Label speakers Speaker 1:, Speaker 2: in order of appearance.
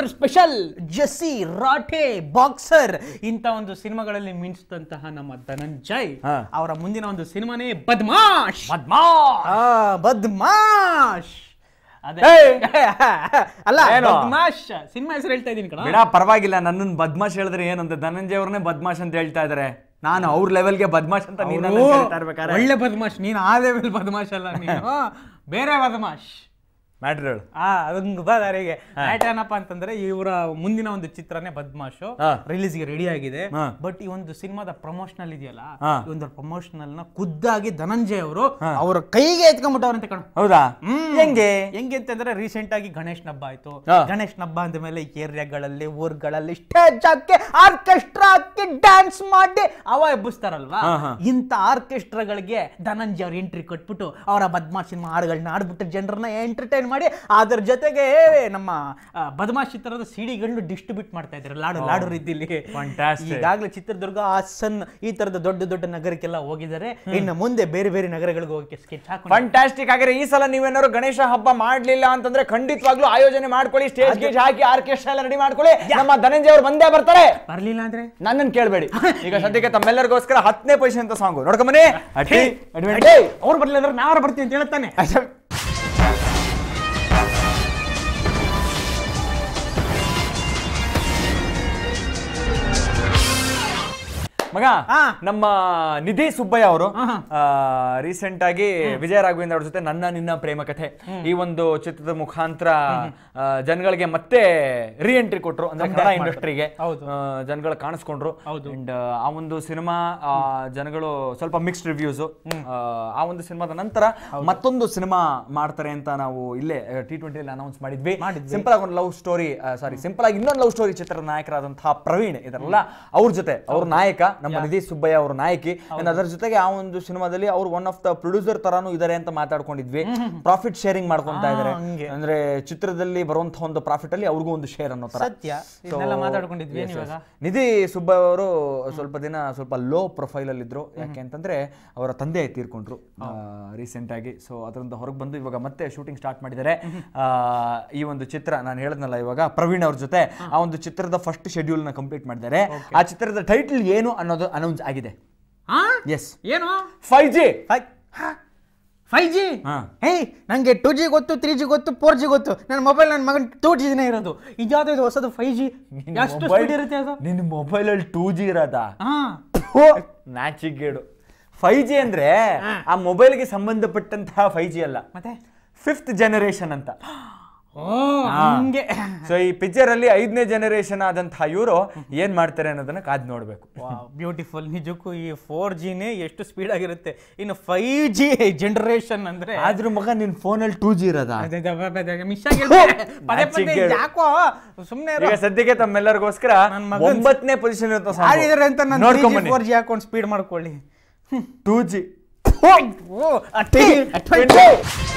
Speaker 1: Mister special Jessie ರಾಠೆ boxer ಇಂಥ ಒಂದು ಸಿನಿಮಾಗಳಲ್ಲಿ ಮಿಂಚಿದಂತಹ ನಮ್ಮ ಧನಂಜಯ್
Speaker 2: ಹಾ.
Speaker 1: ಅವರ ಮುಂದಿನ ಒಂದು ಸಿನಿಮಾನೇ ಬದ್ಮಾಶ್
Speaker 2: ಪದ್ಮಾ
Speaker 1: ಆ, ಬದ್ಮಾಶ್ ಅದೇ
Speaker 2: ಏಯ್!
Speaker 1: ಅಲ್ಲ
Speaker 2: ಏನು?
Speaker 1: ಬದ್ಮಾಶ್ ಸಿನಿಮಾ ಹೆಸರು ಹೇಳ್ತಾ ಇದೀನಿ ಕಣ
Speaker 2: ಬಿಡ ಪರವಾಗಿಲ್ಲ ನನ್ನನ್ನು ಬದ್ಮಾಶ್ ಹೇಳಿದ್ರೆ ಏನಂತ ಧನಂಜಯ ಅವ್ರನ್ನೇ ಬದ್ಮಾಶ್ ಅಂತ ಹೇಳ್ತಾ ಇದಾರೆ ನಾನು ಅವ್ರ ಲೆವೆಲ್ಗೆ ಬದ್ಮಾಶ್ ಅಂತ ನೀನು
Speaker 1: ಅವ್ರು
Speaker 2: ಹೇಳ್ತಾ ಇರ್ಬೇಕಾರೆ
Speaker 1: ಒಳ್ಳೆ ಬದ್ಮಾಶ್ ನೀನು ಆ ಲೆವೆಲ್ ಬದ್ಮಾಶ್ ಅಲ್ಲ ನೀನು ಬೇರೆ ಬದ್ಮಾಶ್
Speaker 2: ಮ್ಯಾಟ್ರ್ ಹೇಳು
Speaker 1: ಆ ಅದೊಂದು ದಾರಿಗೆ ಮ್ಯಾಟರ್ ಏನಪ್ಪ ಅಂತಂದ್ರೆ ಇವರ ಮುಂದಿನ ಒಂದು ಚಿತ್ರನೇ ಬದ್ಮಾಶು
Speaker 2: ಹಾ.
Speaker 1: ರಿಲೀಸ್ಗೆ ರೆಡಿ ಆಗಿದೆ
Speaker 2: ಹಾ.
Speaker 1: ಬಟ್ ಈ ಒಂದು ಸಿನಿಮಾದ ಪ್ರಮೋಷನಲ್ ಇದೆಯಲ್ಲ
Speaker 2: ಹಾ.
Speaker 1: ಈ ಒಂದು ಪ್ರಮೋಷನಲ್ ನ ಖುದ್ದಾಗಿ ಧನಂಜಯ್ ಅವರು ಅವರ ಕೈಗೆ ಎತ್ಕೊಂಡ್ಬಿಟ್ಟವ್ರಂತೆ ಕಣ
Speaker 2: ಹೌದಾ
Speaker 1: ಹ್ಮ್.
Speaker 2: ಹೆಂಗೆ
Speaker 1: ಹೆಂಗೆ ಅಂತಂದ್ರೆ ರೀಸೆಂಟ್ ಆಗಿ ಗಣೇಶ್ ಹಬ್ಬ ಆಯ್ತು
Speaker 2: ಹಾ.
Speaker 1: ಗಣೇಶ್ ಹಬ್ಬ ಅಂದ ಮೇಲೆ ಏರಿಯಾಗಳಲ್ಲಿ ಊರ್ಗಳಲ್ಲಿ ಸ್ಟೇಜ್ ಹಾಕಿ ಆರ್ಕೆಸ್ಟ್ರಾ ಹಾಕಿ ಡ್ಯಾನ್ಸ್ ಮಾಡಿ ಅವ ಎಬ್ಬಿಸ್ತಾರಲ್ವಾ
Speaker 2: ಹಾ, ಹಾ.
Speaker 1: ಇಂಥ ಆರ್ಕೆಸ್ಟ್ರಾಗಳಿಗೆ ಧನಂಜಯ ಅವ್ರ ಎಂಟ್ರಿ ಕೊಟ್ಬಿಟ್ಟು ಅವರ ಬದ್ಮಾಶ್ ಸಿನಿಮಾ ಹಾಡುಗಳನ್ನ ಆಡ್ಬಿಟ್ಟು ಜನರನ್ನ ಎಂಟರ್ಟೈನ್ ಮಾಡಿ ಅದ್ರ ಜೊತೆಗೆ ನಮ್ಮ ಆ, ಬದ್ಮಾಶ್ ಚಿತ್ರದ ಸಿಡಿಗಳನ್ನು ಡಿಸ್ಟ್ರಿಬ್ಯೂಟ್ ಮಾಡ್ತಾ ಇದ್ದಾರೆ ಲಾಡು ಲಾಡು ರೀತಿಲಿ
Speaker 2: Fantastic.
Speaker 1: ಈಗಾಗಲೇ ಚಿತ್ರದುರ್ಗ ಹಾಸನ್ ಈ ತರದ ದೊಡ್ಡ ದೊಡ್ಡ ನಗರಕ್ಕೆಲ್ಲ ಹೋಗಿದ್ದಾರೆ ಇನ್ನು ಮುಂದೆ ಬೇರೆ ಬೇರೆ ನಗರಗಳಿಗೆ ಹೋಗಕ್ಕೆ ಸ್ಕೆಚ್ ಹಾಕೊಂಡು
Speaker 2: ಫಂಟಾಸ್ಟಿಕ್ ಆಗಿದ್ರೆ ಈ ಸಲ ನೀವೇನಾದ್ರು ಗಣೇಶ ಹಬ್ಬ ಮಾಡ್ಲಿಲ್ಲ ಅಂತಂದ್ರೆ ಖಂಡಿತವಾಗ್ಲೂ ಆಯೋಜನೆ ಮಾಡ್ಕೊಳ್ಳಿ ಸ್ಟೇಜ್ ಗೇಜ್ ಹಾಕಿ ಆರ್ಕೆಸ್ಟ್ರಾ ಎಲ್ಲ ರೆಡಿ ಮಾಡ್ಕೊಳ್ಳಿ ನಮ್ಮ ಧನಂಜಯ ಅವ್ರು ಬಂದೇ ಬರ್ತಾರೆ
Speaker 1: ಬರ್ಲಿಲ್ಲ ಅಂದ್ರೆ
Speaker 2: ನನ್ನನ್ನು ಕೇಳಬೇಡಿ ಈಗ ಸದ್ಯಕ್ಕೆ ತಮ್ಮೆಲ್ಲರಿಗೋಸ್ಕರ ಹತ್ತನೇ ಪೈಸೆ ಅಂತ ಸಾಂಗು ನೋಡ್ಕೊಂಬನಿ ಅಟ್ಟಿ ಅಡ್ವೆಂಟೇ
Speaker 1: ಅವ್ರು ಬರ್ಲಿಲ್ಲ ಅಂದ್ರೆ ನಾವ್ರು ಬರ್ತೀವಿ ಅಂತ ಹೇಳ್ತಾನೆ
Speaker 2: ಮಗ
Speaker 1: ಹಾ.
Speaker 2: ನಮ್ಮ ನಿಧಿ ಸುಬ್ಬಯ್ಯ ಅವರು
Speaker 1: ಹಾ, ಹಾ.
Speaker 2: ರೀಸೆಂಟ್ ಆಗಿ ವಿಜಯ ರಾಘವೇಂದ್ರ ಅವ್ರ ಜೊತೆ ನನ್ನ ನಿನ್ನ ಪ್ರೇಮ ಕಥೆ ಈ ಒಂದು ಚಿತ್ರದ ಮುಖಾಂತರ ಆ, ಜನಗಳಿಗೆ ಮತ್ತೆ ರಿ ಎಂಟ್ರಿ ಕೊಟ್ರು ಅಂದ್ರೆ ಕನ್ನಡ ಇಂಡಸ್ಟ್ರಿಗೆ
Speaker 1: ಹೌದು.
Speaker 2: ಜನಗಳು ಕಾಣಿಸ್ಕೊಂಡ್ರು
Speaker 1: ಹೌದು.
Speaker 2: ಅಂಡ್ ಆ ಒಂದು ಸಿನಿಮಾ ಜನಗಳು ಸ್ವಲ್ಪ ಮಿಕ್ಸ್ಡ್ ರಿವ್ಯೂಸ್ ಆ ಒಂದು ಸಿನಿಮಾದ ನಂತರ ಮತ್ತೊಂದು ಸಿನಿಮಾ ಮಾಡ್ತಾರೆ ಅಂತ ನಾವು ಇಲ್ಲೇ ಟಿ ಟ್ವೆಂಟಿಯಲ್ಲಿ ಅನೌನ್ಸ್ ಮಾಡಿದ್ವಿ
Speaker 1: ಮಾಡಿದ್ವಿ.
Speaker 2: ಸಿಂಪಲ್ ಆಗಿ ಒಂದು ಲವ್ ಸ್ಟೋರಿ ಸಾರಿ ಸಿಂಪಲ್ ಆಗಿ ಇನ್ನೊಂದು ಲವ್ ಸ್ಟೋರಿ ಚಿತ್ರದ ನಾಯಕರಾದಂತಹ ಪ್ರವೀಣ್ ಇದರಲ್ಲ ಅವ್ರ ಜೊತೆ ಅವ್ರ ನಾಯಕ ನಮ್ಮ ನಿಧಿ ಸುಬ್ಬಯ್ಯ ಅವ್ರ ನಾಯಕಿ and ಅದರ ಜೊತೆಗೆ ಆ ಒಂದು ಸಿನಿಮಾದಲ್ಲಿ ಅವ್ರು ಒನ್ ಆಫ್ ದ ಪ್ರೊಡ್ಯೂಸರ್ ತರಾನು ಇದಾರೆ ಅಂತ ಮಾತಾಡ್ಕೊಂಡಿದ್ವಿ ಪ್ರಾಫಿಟ್ ಶೇರಿಂಗ್ ಮಾಡ್ಕೊಂತಾ ಇದಾರೆ
Speaker 1: ಹಂಗೆ.
Speaker 2: ಅಂದ್ರೆ ಚಿತ್ರದಲ್ಲಿ ಬರುವಂತಹ ಒಂದು ಪ್ರಾಫಿಟ್ ಅಲ್ಲಿ ಅವ್ರಿಗೂ ಒಂದು ಶೇರ್ ಅನ್ನೋ ತರ
Speaker 1: ಸತ್ಯ ಇದನ್ನೆಲ್ಲ ಮಾತಾಡ್ಕೊಂಡಿದ್ವಿ
Speaker 2: Yes,
Speaker 1: ಇವಾಗ
Speaker 2: yes. ನಿಧಿ ಸುಬ್ಬಯ್ಯ ಅವರು ಸ್ವಲ್ಪ ದಿನ ಸ್ವಲ್ಪ ಲೋ ಪ್ರೊಫೈಲ್ ಅಲ್ಲಿ ಇದ್ರು ಯಾಕೆ ಅಂತಂದ್ರೆ ಅವರ ತಂದೆ ತೀರ್ಕೊಂಡ್ರು ರೀಸೆಂಟ್ ಆಗಿ ಸೊ ಅದರಿಂದ ಹೊರಗೆ ಬಂದು ಇವಾಗ ಮತ್ತೆ ಶೂಟಿಂಗ್ ಸ್ಟಾರ್ಟ್ ಮಾಡಿದ್ದಾರೆ ಆ, ಈ ಒಂದು ಚಿತ್ರ ನಾನು ಹೇಳದ್ನಲ್ಲ ಇವಾಗ ಪ್ರವೀಣ್ ಅವ್ರ ಜೊತೆ ಆ ಒಂದು ಚಿತ್ರದ ಫಸ್ಟ್ ಶೆಡ್ಯೂಲ್ ನ ಕಂಪ್ಲೀಟ್ ಮಾಡಿದ್ದಾರೆ ಆ ಚಿತ್ರದ ಟೈಟಲ್ ಏನು ಅನ್ನೋದು ಅನೌನ್ಸ್ ಆಗಿದೆ
Speaker 1: ಹಾ
Speaker 2: ಎಸ್
Speaker 1: ಏನು
Speaker 2: ಫೈವ್ ಜಿ
Speaker 1: ಫೈವ್ ಜಿ
Speaker 2: ಹಾ.
Speaker 1: ಹೇಯ್ ನಂಗೆ ಟೂ ಜಿ ಗೊತ್ತು ತ್ರೀ ಜಿ ಗೊತ್ತು ಫೋರ್ ಜಿ ಗೊತ್ತು ನನ್ನ ಮೊಬೈಲ್ ನನ್ನ ಮಗನ್ ಟೂ ಜಿನೇ ಇರೋದು ಇದ್ಯಾವ್ದು ಇದು ಹೊಸದು ಫೈವ್ ಜಿ ಎಷ್ಟು ಸ್ಪೀಡ್ ಇರುತ್ತೆ ಅದು
Speaker 2: ನಿನ್ನ ಮೊಬೈಲ್ ಅಲ್ಲಿ ಟೂ ಜಿ ಇರೋದಾ
Speaker 1: ಹಾ
Speaker 2: ನಾಚಿಗೇಡು ಫೈವ್ ಜಿ ಅಂದ್ರೆ ಆ ಮೊಬೈಲ್ಗೆ ಸಂಬಂಧಪಟ್ಟಂತಹ ಫೈವ್ ಜಿ ಅಲ್ಲ
Speaker 1: ಮತ್ತೆ
Speaker 2: ಫಿಫ್ತ್ ಜನರೇಷನ್ ಅಂತ
Speaker 1: ಓ ಹಂಗೆ
Speaker 2: ಸೊ ಈ ಪಿಕ್ಚರ್ ಅಲ್ಲಿ ಐದನೇ ಜನರೇಷನ್ ಆದಂತಹ ಇವರು ಏನ್ ಮಾಡ್ತಾರೆ ಅನ್ನೋದನ್ನ ಕಾದ್ ನೋಡ್ಬೇಕು
Speaker 1: ಬ್ಯೂಟಿಫುಲ್ ನಿಜಕ್ಕೂ ಈ ಫೋರ್ ಜಿನೇ ಎಷ್ಟು ಸ್ಪೀಡ್ ಆಗಿರುತ್ತೆ ಇನ್ನು ಫೈವ್ ಜಿ ಜನರೇಷನ್ ಅಂದ್ರೆ
Speaker 2: ಆದ್ರೂ ಮಗ ನಿನ್ ಫೋನ್ ಅಲ್ಲಿ ಟೂ ಜಿ ಇರೋದಾ
Speaker 1: ಮಿಸ್ ಆಗಿರುತ್ತೆ ಪದೇ ಪದೇ
Speaker 2: ನಾಚಿಕೆಗೇಡು.
Speaker 1: ಯಾಕೋ ಸುಮ್ಮನೆ
Speaker 2: ಈಗ ಸದ್ಯಕ್ಕೆ ತಮ್ಮೆಲ್ಲರಿಗೋಸ್ಕರ
Speaker 1: ನನ್ ಮಗನ್
Speaker 2: ಒಂಬತ್ತನೇ ಪೊಸಿಷನ್ ಇರುತ್ತೆ
Speaker 1: ಆಡಿದ್ರೆ ಅಂತ ನಾನು
Speaker 2: ನೋಡ್ಕೊಂಬನ್ನಿ
Speaker 1: ಫೋರ್ ಜಿ ಹಾಕೊಂಡು ಸ್ಪೀಡ್ ಮಾಡ್ಕೊಳ್ಳಿ
Speaker 2: ಟೂ ಜಿ
Speaker 1: ಓ ಅಟ್ಟಿ